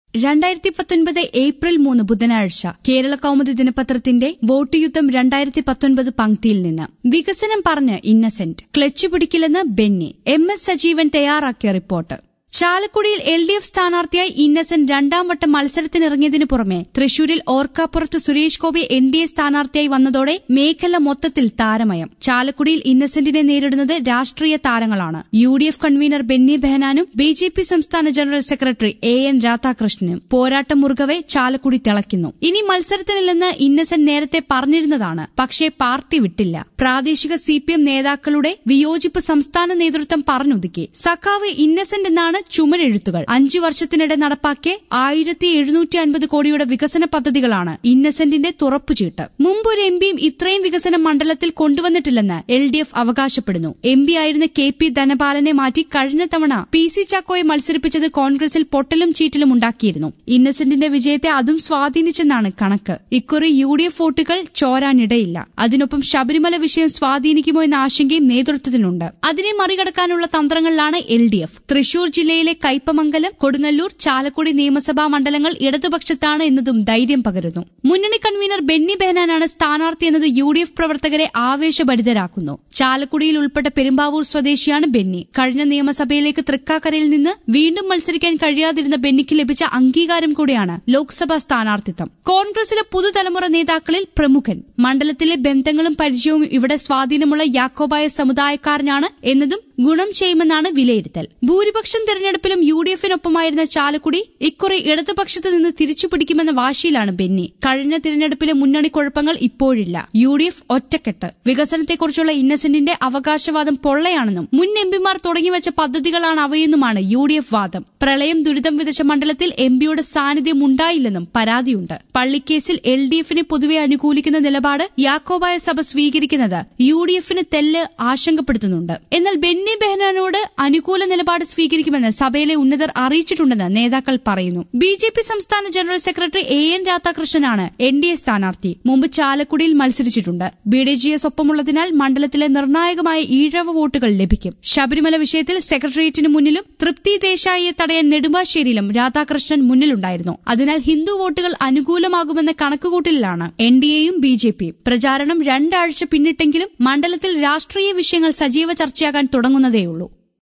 രണ്ടായിരത്തി പത്തൊൻപത് ഏപ്രിൽ മൂന്ന് ബുധനാഴ്ച കേരള കൗമുദി ദിനപത്രത്തിന്റെ വോട്ട് യുദ്ധം രണ്ടായിരത്തി പത്തൊൻപത് പങ്ക്തിയിൽ നിന്ന് വികസനം പറഞ്ഞ് ഇന്നസെന്റ് ക്ലച്ച് പിടിക്കില്ലെന്ന് ബെന്നി എം എസ് സജീവൻ തയ്യാറാക്കിയ റിപ്പോർട്ട് ചാലക്കുടിയിൽ എൽ ഡി എഫ് സ്ഥാനാർത്ഥിയായി ഇന്നസെന്റ് രണ്ടാം വട്ടം മത്സരത്തിനിറങ്ങിയതിനു പുറമെ തൃശൂരിൽ ഓർക്കാപ്പുറത്ത് Suresh Gopi N D A സ്ഥാനാർത്ഥിയായി വന്നതോടെ മേഖല മൊത്തത്തിൽ താരമയം ചാലക്കുടിയിൽ ഇന്നസെന്റിനെ നേരിടുന്നത് രാഷ്ട്രീയ താരങ്ങളാണ് U D F convener Benny ബെഹനാനും ബി ജെ പി സംസ്ഥാന ജനറൽ സെക്രട്ടറി എ എൻ രാധാകൃഷ്ണനും പോരാട്ടം മുറുകവെ ചാലക്കുടി തിളയ്ക്കുന്നു ഇനി മത്സരത്തിനില്ലെന്ന് ഇന്നസെന്റ് നേരത്തെ പറഞ്ഞിരുന്നതാണ് പക്ഷേ പാർട്ടി വിട്ടില്ല പ്രാദേശിക സി പി എം നേതാക്കളുടെ വിയോജിപ്പ് സംസ്ഥാന നേതൃത്വം പറഞ്ഞൊതുക്കി സഖാവ് ഇന്നസെന്റ് എന്നാണ് ചുമരെഴുത്തുകൾ അഞ്ചു വർഷത്തിനിടെ നടപ്പാക്കിയ ആയിരത്തി എഴുന്നൂറ്റി അൻപത് കോടിയുടെ വികസന പദ്ധതികളാണ് ഇന്നസെന്റിന്റെ തുറപ്പുചീട്ട് മുമ്പ് ഒരു എം പിയും ഇത്രയും വികസനം മണ്ഡലത്തിൽ കൊണ്ടുവന്നിട്ടില്ലെന്ന് എൽ ഡി എഫ് അവകാശപ്പെടുന്നു എം പി ആയിരുന്ന കെ പി ധനപാലനെ മാറ്റി കഴിഞ്ഞ തവണ പി സി ചാക്കോയെ മത്സരിപ്പിച്ചത് കോൺഗ്രസിൽ പൊട്ടലും ചീറ്റലും ഉണ്ടാക്കിയിരുന്നു ഇന്നസെന്റിന്റെ വിജയത്തെ അതും സ്വാധീനിച്ചെന്നാണ് കണക്ക് ഇക്കുറി യു ഡി എഫ് വോട്ടുകൾ ചോരാനിടയില്ല അതിനൊപ്പം ശബരിമല വിഷയം സ്വാധീനിക്കുമോ എന്ന ആശങ്കയും നേതൃത്വത്തിനുണ്ട് അതിനെ മറികടക്കാനുള്ള തന്ത്രങ്ങളിലാണ് എൽ ഡി എഫ് തൃശൂർ ജില്ലയിലെ കയ്പമംഗലം കൊടുങ്ങല്ലൂർ ചാലക്കുടി നിയമസഭാ മണ്ഡലങ്ങൾ ഇടതുപക്ഷത്താണ് എന്നതും ധൈര്യം പകരുന്നു മുന്നണി കൺവീനർ ബെന്നി ബെഹനാനാണ് സ്ഥാനാർത്ഥി എന്നത് യു ഡി എഫ് പ്രവർത്തകരെ ആവേശഭരിതരാക്കുന്നു ചാലക്കുടിയിൽ ഉൾപ്പെട്ട പെരുമ്പാവൂർ സ്വദേശിയാണ് ബെന്നി കഴിഞ്ഞ നിയമസഭയിലേക്ക് തൃക്കാക്കരയിൽ നിന്ന് വീണ്ടും മത്സരിക്കാൻ കഴിയാതിരുന്ന ബെന്നിക്ക് ലഭിച്ച അംഗീകാരം കൂടിയാണ് ലോക്സഭാ സ്ഥാനാർത്ഥിത്വം കോൺഗ്രസിലെ പുതുതലമുറ നേതാക്കളിൽ പ്രമുഖൻ മണ്ഡലത്തിലെ ബന്ധങ്ങളും പരിചയവും ഇവിടെ സ്വാധീനമുള്ള യാക്കോബായ സമുദായക്കാരനാണ് എന്നതും ഗുണം ചെയ്യുമെന്നാണ് വിലയിരുത്തൽ ഭൂരിപക്ഷം തെരഞ്ഞെടുപ്പിലും യു ഡി എഫിനൊപ്പമായിരുന്ന ചാലക്കുടി ഇക്കുറി ഇടതുപക്ഷത്ത് നിന്ന് തിരിച്ചുപിടിക്കുമെന്ന വാശിയിലാണ് ബെന്നി കഴിഞ്ഞ തിരഞ്ഞെടുപ്പിലെ മുന്നണി കുഴപ്പങ്ങൾ ഇപ്പോഴില്ല യു ഡി എഫ് ഒറ്റക്കെട്ട് വികസനത്തെക്കുറിച്ചുള്ള ഇന്നസെന്റിന്റെ അവകാശവാദം പൊള്ളയാണെന്നും മുൻ എംപിമാർ തുടങ്ങിവച്ച പദ്ധതികളാണ് അവയെന്നുമാണ് യു ഡി എഫ് വാദം പ്രളയം ദുരിതം വിതച്ച മണ്ഡലത്തിൽ എംപിയുടെ സാന്നിധ്യം ഉണ്ടായില്ലെന്നും പരാതിയുണ്ട് പള്ളിക്കേസിൽ എൽ ഡി എഫിനെ പൊതുവെ അനുകൂലിക്കുന്ന നിലപാട് യാക്കോബായ സഭ സ്വീകരിക്കുന്നത് യു ഡി എഫിന് തെല്ല് ആശങ്കപ്പെടുത്തുന്നുണ്ട് എന്നാൽ ബെന്നി ബെഹനാനോട് അനുകൂല നിലപാട് സ്വീകരിക്കുമെന്ന് സഭയിലെ ഉന്നതർ അറിയിച്ചിട്ടുണ്ടെന്ന് നേതാക്കൾ പറയുന്നു ബി ജെ പി സംസ്ഥാന ജനറൽ സെക്രട്ടറി എ എൻ രാധാകൃഷ്ണനാണ് എൻ ഡി എ സ്ഥാനാർത്ഥി മുമ്പ് ചാലക്കുടിയിൽ മത്സരിച്ചിട്ടുണ്ട് ബി ഡി ജി എസ് ഒപ്പമുള്ളതിനാൽ മണ്ഡലത്തിലെ നിർണായകമായ ഈഴവ വോട്ടുകൾ ലഭിക്കും ശബരിമല വിഷയത്തിൽ സെക്രട്ടേറിയറ്റിന് മുന്നിലും തൃപ്തി ദേശായിയെ തടയാൻ നെടുമ്പാശ്ശേരിയിലും രാധാകൃഷ്ണൻ മുന്നിലുണ്ടായിരുന്നു അതിനാൽ ഹിന്ദു വോട്ടുകൾ അനുകൂലമാകുമെന്ന കണക്കുകൂട്ടലിലാണ് എൻ ഡി എയും ബി ജെ പിയും പ്രചാരണം രണ്ടാഴ്ച പിന്നിട്ടെങ്കിലും മണ്ഡലത്തിൽ രാഷ്ട്രീയ വിഷയങ്ങൾ സജീവ ചർച്ചയാകാൻ തുടങ്ങുന്നതേയുള്ളൂ